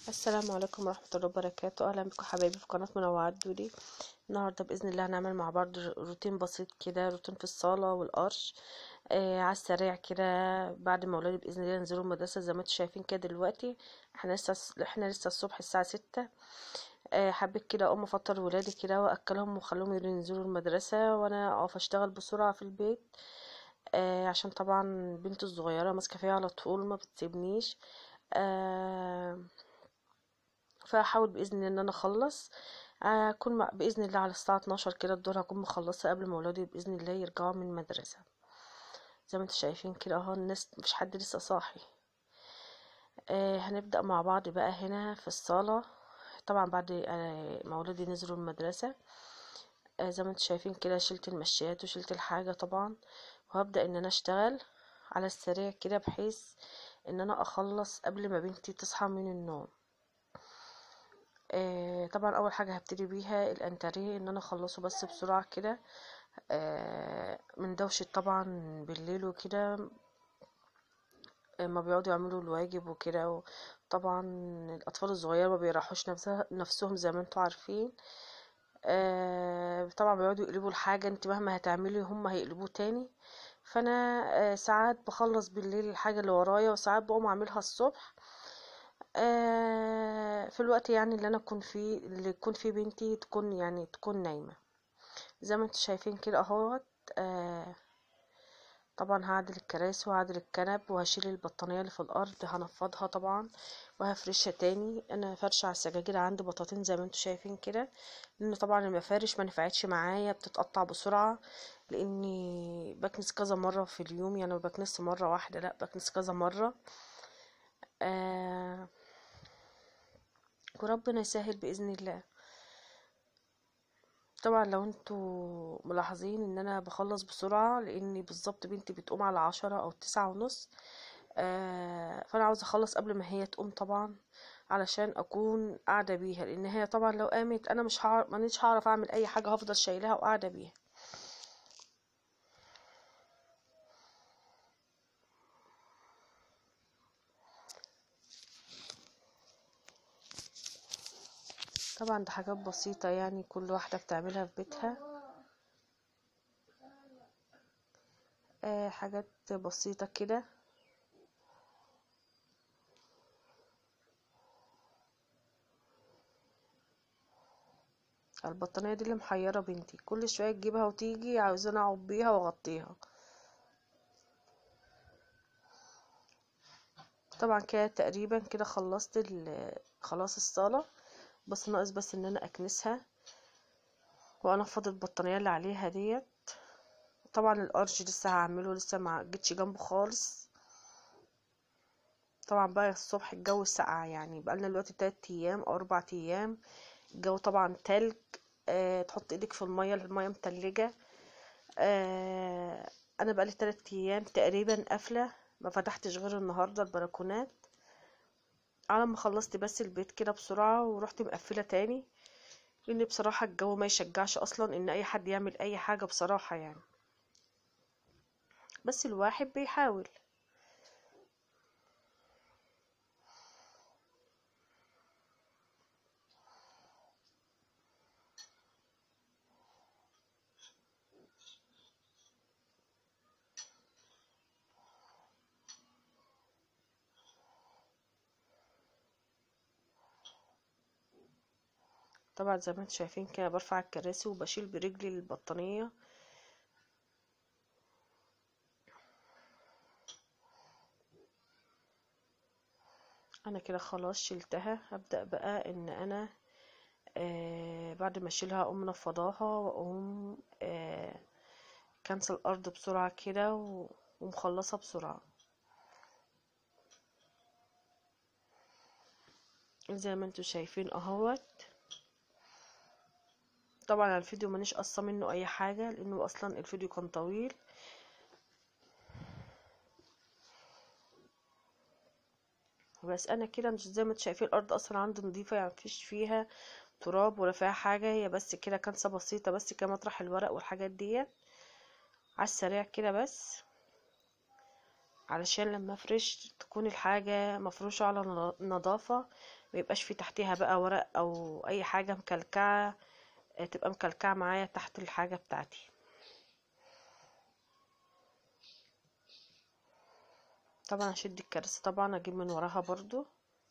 السلام عليكم ورحمة الله وبركاته أهلا بكم حبايبي في قناة منوعات دودي النهاردة بإذن الله هنعمل مع بعض روتين بسيط كده روتين في الصالة والقرش آه على السريع كده بعد ما ولادي بإذن الله ينزلوا المدرسة زي ما انتم شايفين كده دلوقتي احنا لسه احنا لسه الصبح الساعة ستة آه حبيت كده أقوم أفطر ولادي كده وأكلهم وأخليهم ينزلوا المدرسة وأنا أقف أشتغل بسرعة في البيت آه عشان طبعا بنتي الصغيرة ماسكة فيا على طول ما بتسيبنيش آه فاحاول باذن الله ان انا اخلص اكون مع- باذن الله على الساعه 12 كده الظهر هكون مخلصه قبل ما ولادي باذن الله يرجعوا من المدرسه زي ما انتم شايفين كده اهو الناس مفيش حد لسه صاحي آه هنبدا مع بعض بقى هنا في الصاله طبعا بعد آه ما ولادي نزلوا المدرسه آه زي ما انتم شايفين كده شلت المشيات وشلت الحاجه طبعا وهبدا ان انا اشتغل على السريع كده بحيث ان انا اخلص قبل ما بنتي تصحى من النوم آه طبعا اول حاجه هبتدي بيها الانتريه ان انا اخلصه بس بسرعه كده آه من دوشه طبعا بالليل وكده آه، ما بيقعدوا يعملوا الواجب وكده طبعا الاطفال الصغيره ما بيريحوش نفسها نفسهم زي ما انتوا عارفين آه طبعا بيقعدوا يقلبوا الحاجه انت مهما هتعملي هم هيقلبوه تاني فانا آه ساعات بخلص بالليل الحاجه اللي ورايا وساعات بقوم اعملها الصبح آه، في الوقت يعني اللي انا اكون فيه اللي يكون فيه بنتي تكون يعني تكون نايمة زي ما انتوا شايفين كده اهوت آه، طبعا هعدل الكراسي وهعدل الكنب وهشيل البطانية اللي في الارض هنفضها طبعا وهفرشها تاني انا فرشة على السجاجيد عندي بطاطين زي ما انتوا شايفين كده لان طبعا المفارش ما نفعتش معايا بتتقطع بسرعة لاني بكنس كذا مرة في اليوم يعني ما بكنس مرة واحدة لا بكنس كذا مرة آه وربنا يسهل بإذن الله طبعا لو انتوا ملاحظين ان انا بخلص بسرعة لاني بالظبط بنتي بتقوم على عشرة او تسعة ونص آه فانا عاوزة اخلص قبل ما هي تقوم طبعا علشان اكون قاعدة بيها لان هي طبعا لو قامت انا مش هعرف مانيش هعرف اعمل اي حاجة هفضل شايلها وقاعدة بيها طبعا ده حاجات بسيطة يعني كل واحدة بتعملها في بيتها آه حاجات بسيطة كده البطانية دي اللي محيرة بنتي كل شوية تجيبها وتيجي عاوزاني اقعد بيها واغطيها طبعا كده تقريبا كده خلصت ال- خلاص الصالة بس ناقص بس ان انا اكنسها وانفض البطانية اللي عليها ديت طبعا الارش لسه هعمله لسه ما جيتش جنبه خالص طبعا بقى الصبح الجو ساقع يعني بقالنا دلوقتي تلات ايام او اربع ايام الجو طبعا تلج أه تحط ايدك في المية المية متلجة أه انا بقالي تلات ايام تقريبا قافلة ما فتحتش غير النهاردة البلكونات على ما خلصت بس البيت كده بسرعة ورحت مقفلة تاني لان بصراحة الجو ما يشجعش اصلا ان اي حد يعمل اي حاجة بصراحة يعني بس الواحد بيحاول طبعا زي ما انتم شايفين كده برفع الكراسي وبشيل برجلي البطانية انا كده خلاص شلتها هبدأ بقى ان انا آه بعد ما اشيلها اقوم منفضاها واقوم آه كنسل الارض بسرعة كده و- ومخلصة بسرعة زي ما انتم شايفين اهوت طبعا الفيديو مانيش قصة منه اي حاجة لانه اصلا الفيديو كان طويل بس انا كده مش زي ما انتم شايفين الارض اصلا عندي نظيفة يعني مفيش فيها تراب ولا فيها حاجة هي بس كده كنسة بسيطة بس كده مطرح الورق والحاجات ديت على السريع كده بس علشان لما افرش تكون الحاجة مفروشة على نض- نظافة ميبقاش في تحتها بقى ورق او اي حاجة مكلكعة آه، تبقى مكلكعة معايا تحت الحاجة بتاعتي طبعا اشد الكراسة طبعا اجيب من وراها برضو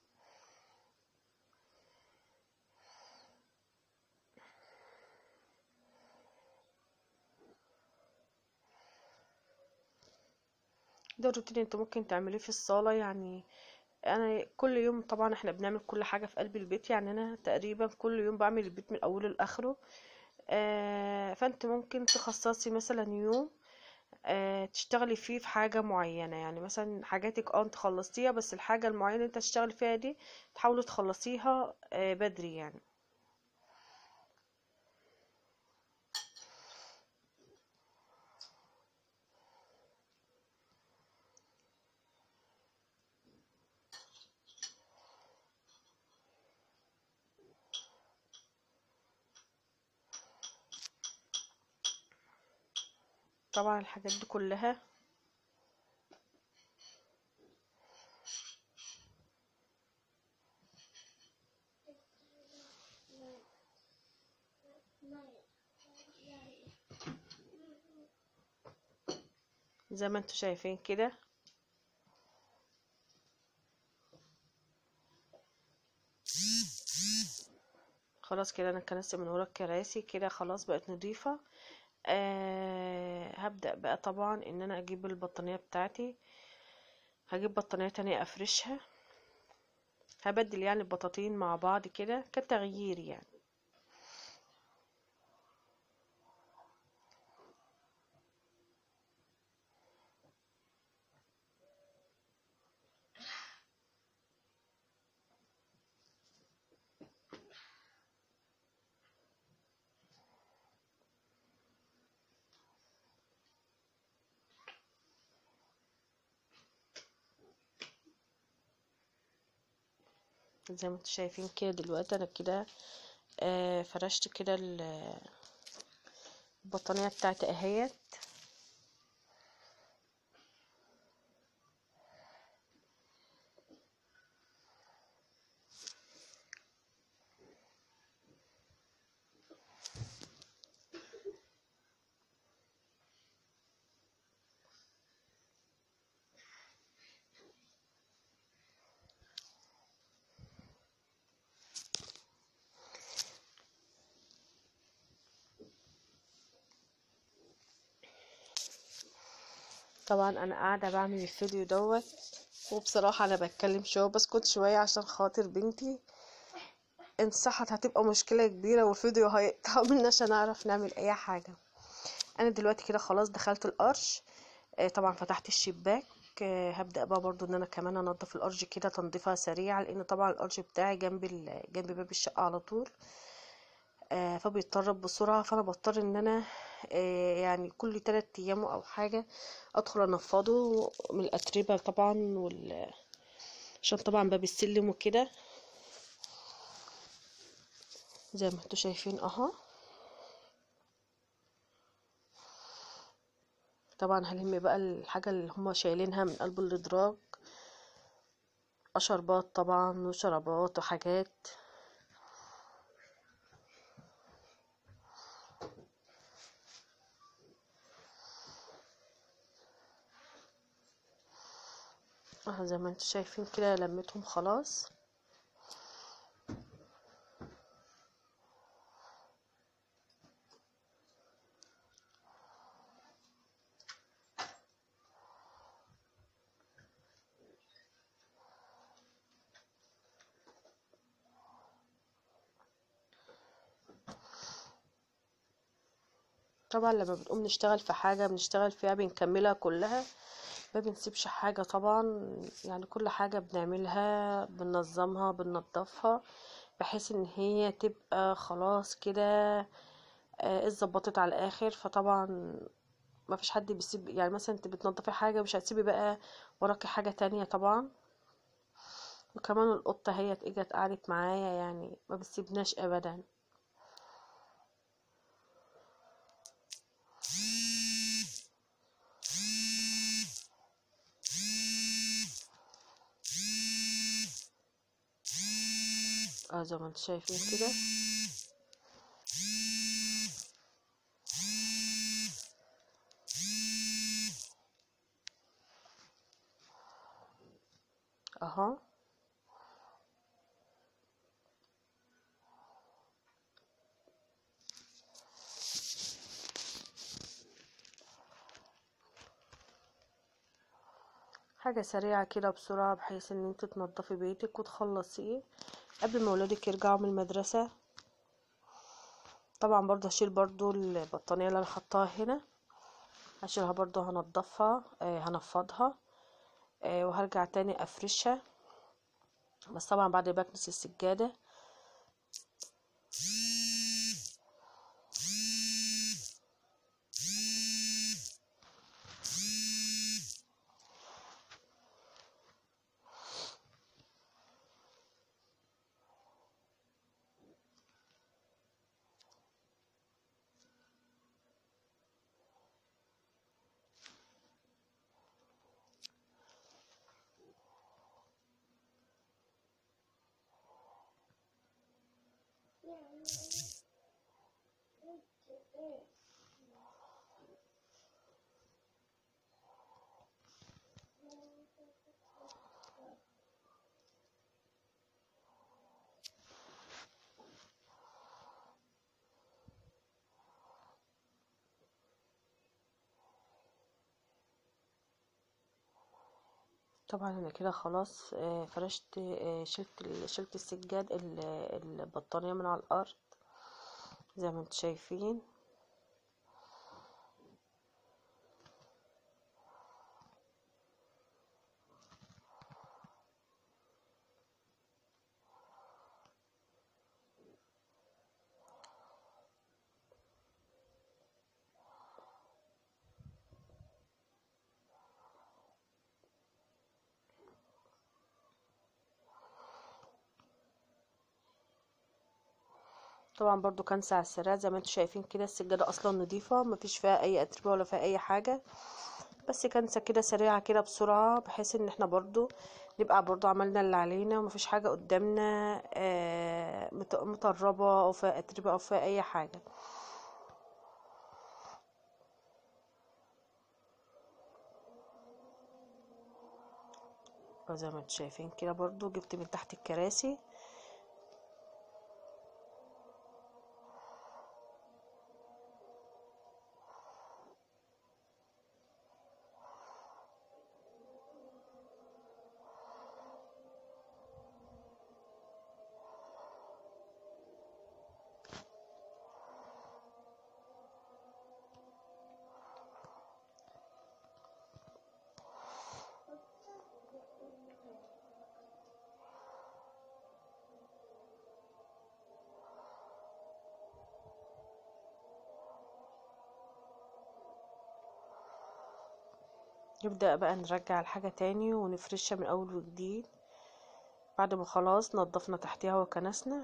ده الروتين انت ممكن تعمليه في الصالة يعني انا كل يوم طبعا احنا بنعمل كل حاجة في قلب البيت يعني انا تقريبا كل يوم بعمل البيت من اوله لاخره آه فانت ممكن تخصصي مثلا يوم آه تشتغلي فيه في حاجة معينة يعني مثلا حاجاتك اه انت خلصتيها بس الحاجة المعينة اللي انت تشتغلي فيها دي تحاولي تخلصيها آه بدري يعني طبعا الحاجات دي كلها زي ما انتوا شايفين كده خلاص كده انا كنست من ورا الكراسي كده خلاص بقت نظيفة أه هبدأ بقى طبعا ان انا اجيب البطانية بتاعتي هجيب بطانية تانية افرشها هبدل يعني البطاطين مع بعض كده كتغيير يعني زي ما انتوا شايفين كده دلوقتي انا كده آه فرشت كده ال- البطانية بتاعتي اهيت طبعا انا قاعده بعمل الفيديو دوت وبصراحه انا بتكلم شويه بسكت شويه عشان خاطر بنتي ان صحت هتبقى مشكله كبيره والفيديو هيقطع منا عشان اعرف نعمل اي حاجه انا دلوقتي كده خلاص دخلت القرش آه، طبعا فتحت الشباك آه، هبدا بقى برضو ان انا كمان انضف القرش كده تنظيفها سريعه لان طبعا القرش بتاعي جنب ال- جنب باب الشقه على طول آه، فبيتطرب بسرعة فأنا بضطر إن أنا آه، يعني كل تلات أيام أو حاجة أدخل أنفضه من الأتربة طبعا وال عشان طبعا باب السلم وكده زي ما انتوا شايفين اهو طبعا هلم بقى الحاجة اللي هما شايلينها من قلب الإدراج أشربات طبعا وشرابات وحاجات اهو زي ما انتوا شايفين كده لميتهم خلاص طبعا لما بنقوم نشتغل في حاجة بنشتغل فيها بنكملها كلها ما بنسيبش حاجة طبعا يعني كل حاجة بنعملها بننظمها بننضفها بحيث ان هي تبقى خلاص كده آه، اتظبطت على الاخر فطبعا ما فيش حد بيسيب يعني مثلا انت بتنضفي حاجة مش هتسيبي بقى وراكي حاجة تانية طبعا وكمان القطة هي اجت قعدت معايا يعني ما بتسيبناش ابدا اه زي ما انتم شايفين كده اهو حاجة سريعة كده بسرعة بحيث ان انت تنضفي بيتك وتخلصيه قبل ما ولادك يرجعوا من المدرسة طبعا برضه هشيل برضه البطانية اللي انا حطاها هنا هشيلها برضه هنضفها آه هنفضها آه وهرجع تاني افرشها بس طبعا بعد ما بكنس السجادة طبعا انا كده خلاص آه، فرشت آه، شلت ال- شلت السجاد ال- البطانية من على الارض زي ما انتم شايفين طبعا برضو كنسة على السراير زي ما انتم شايفين كده السجادة اصلا نظيفة مفيش فيها اي اتربة ولا فيها اي حاجة بس كنسة كده سريعة كده بسرعة بحيث ان احنا برضو نبقى برضو عملنا اللي علينا ومفيش حاجة قدامنا آه، مت- مطربة او فيها اتربة او فيها اي حاجة زي ما انتم شايفين كده برضو جبت من تحت الكراسي نبدأ بقى نرجع الحاجة تاني ونفرشها من أول وجديد بعد ما خلاص نضفنا تحتها وكنسنا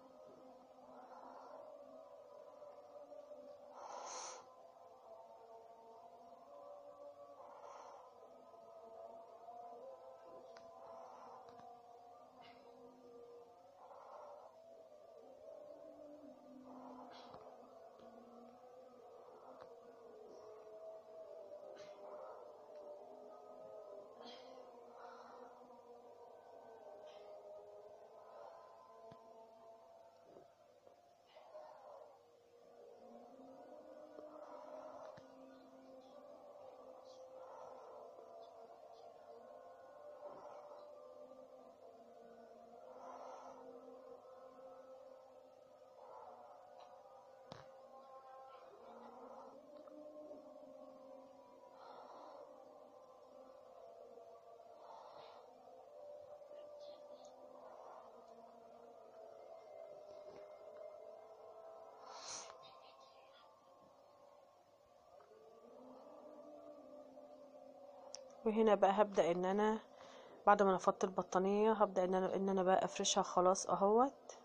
وهنا بقى هبدأ ان انا بعد ما نفضت البطانية هبدأ ان انا ان انا بقى افرشها خلاص اهوت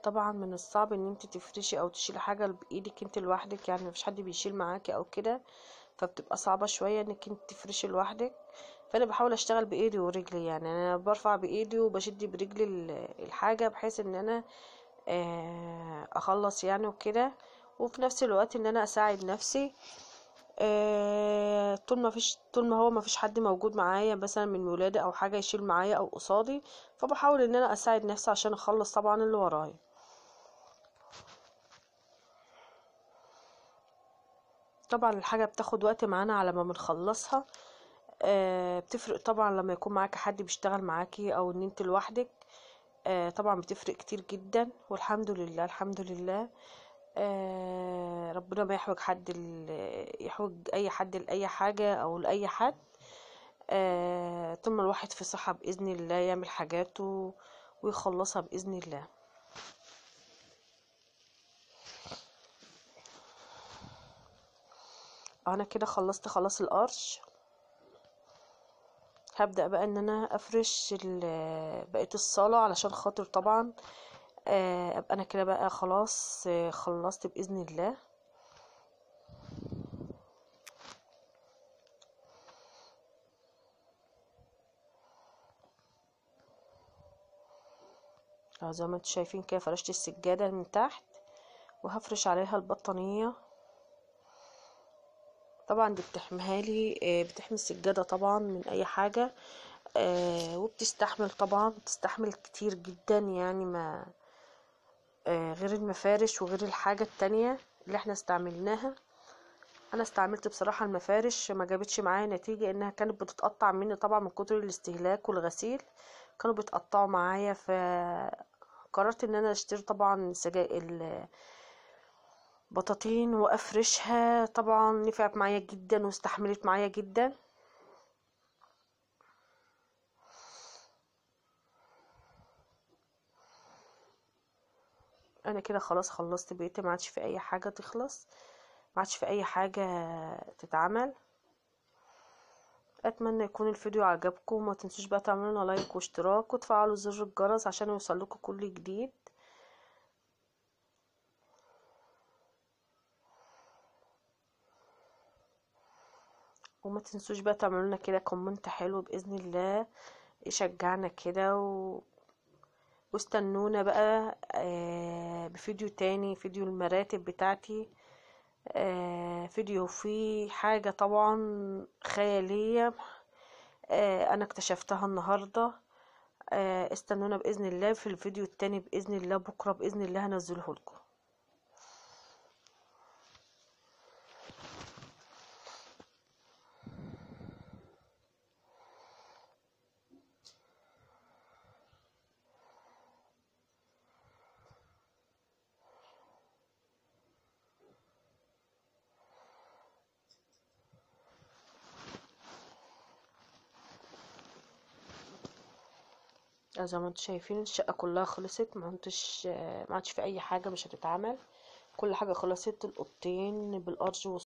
طبعا من الصعب ان انت تفرشي او تشيلي حاجه بايدك انت لوحدك يعني مفيش حد بيشيل معاكي او كده فبتبقى صعبه شويه انك انت تفرشي لوحدك فانا بحاول اشتغل بايدي ورجلي يعني انا برفع بايدي وبشد برجلي الحاجه بحيث ان انا اخلص يعني وكده وفي نفس الوقت ان انا اساعد نفسي طول ما فيش طول ما هو ما فيش حد موجود معايا مثلا من ولادي او حاجه يشيل معايا او قصادي فبحاول ان انا اساعد نفسي عشان اخلص طبعا اللي ورايا طبعا الحاجه بتاخد وقت معانا على ما بنخلصها آه بتفرق طبعا لما يكون معاكي حد بيشتغل معاكي او ان انت لوحدك آه طبعا بتفرق كتير جدا والحمد لله الحمد لله آه ربنا ما يحوج حد يحوج اي حد لاي حاجه او لاي حد آه طول ما الواحد في صحه باذن الله يعمل حاجاته ويخلصها باذن الله انا كده خلصت خلاص القرش هبدأ بقى ان انا افرش بقية الصالة علشان خاطر طبعا ابقى انا كده بقى خلاص خلصت باذن الله زي ما انتم شايفين كده فرشت السجادة من تحت وهفرش عليها البطانية طبعا دي بتحميها لي بتحمي السجادة طبعا من اي حاجة وبتستحمل طبعا بتستحمل كتير جدا يعني ما غير المفارش وغير الحاجة التانية اللي احنا استعملناها انا استعملت بصراحة المفارش ما جابتش معايا نتيجة انها كانت بتتقطع مني طبعا من كتر الاستهلاك والغسيل كانوا بيتقطعوا معايا فقررت ان انا اشتري طبعا سجائر بطاطين وافرشها طبعا نفعت معايا جدا واستحملت معايا جدا انا كده خلاص خلصت بقيتي ما عادش في اي حاجه تخلص ما عادش في اي حاجه تتعمل اتمنى يكون الفيديو عجبكم وما تنسوش بقى تعملوا لنا لايك واشتراك وتفعلوا زر الجرس عشان يوصلكوا كل جديد وما تنسوش بقى تعملوا لنا كده كومنت حلو باذن الله يشجعنا كده و... واستنونا بقى آه بفيديو تاني فيديو المراتب بتاعتي آه فيديو فيه حاجة طبعا خيالية آه انا اكتشفتها النهاردة استنونا بإذن الله في الفيديو التاني بإذن الله بكرة بإذن الله هنزله لكم زي ما انتم شايفين الشقة كلها خلصت ما انتش ما عادش في اي حاجة مش هتتعمل كل حاجة خلصت الأوضتين بالأرج